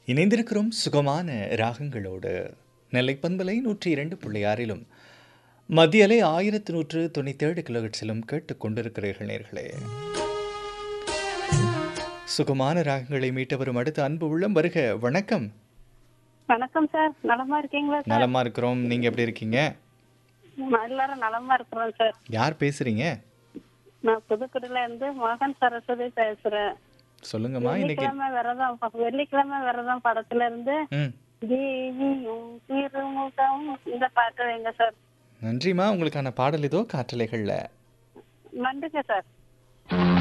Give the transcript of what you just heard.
இணைந்திருக்கிறோம் சுகமான ராகங்களோடு நெல்லை பண்பலை நூற்றி இரண்டு புள்ளி ஆறிலும் மத்திய அலை ஆயிரத்து நூற்று தொண்ணூற்றேழு கிலோஹெட்ஸிலும் கேட்டுக் கொண்டிருக்கிறீர்கள் நேர்களே சுகமான ராகங்களை மீட்ட வரும் அடுத்த அன்பு உள்ளம் வருக வணக்கம் வணக்கம் சார் நலமா இருக்கீங்களா சார் நலமா இருக்கிறோம் நீங்க எப்படி இருக்கீங்க எல்லாரும் நலமா இருக்கிறோம் சார் யார் பேசுறீங்க நான் புதுக்குடியில இருந்து மோகன் சரஸ்வதி பேசுறேன் சொல்லுங்கம்மா இன்னைக்கு வெள்ளிக்கிழமை விரதம் வெள்ளிக்கிழமை விரதம் படத்துல இருந்து ம் தேவியும் திருமுகம் இந்த பாட்டு வைங்க சார் நன்றிம்மா உங்களுக்கான பாடல் இதோ காற்றலைகள்ல நன்றிங்க சார்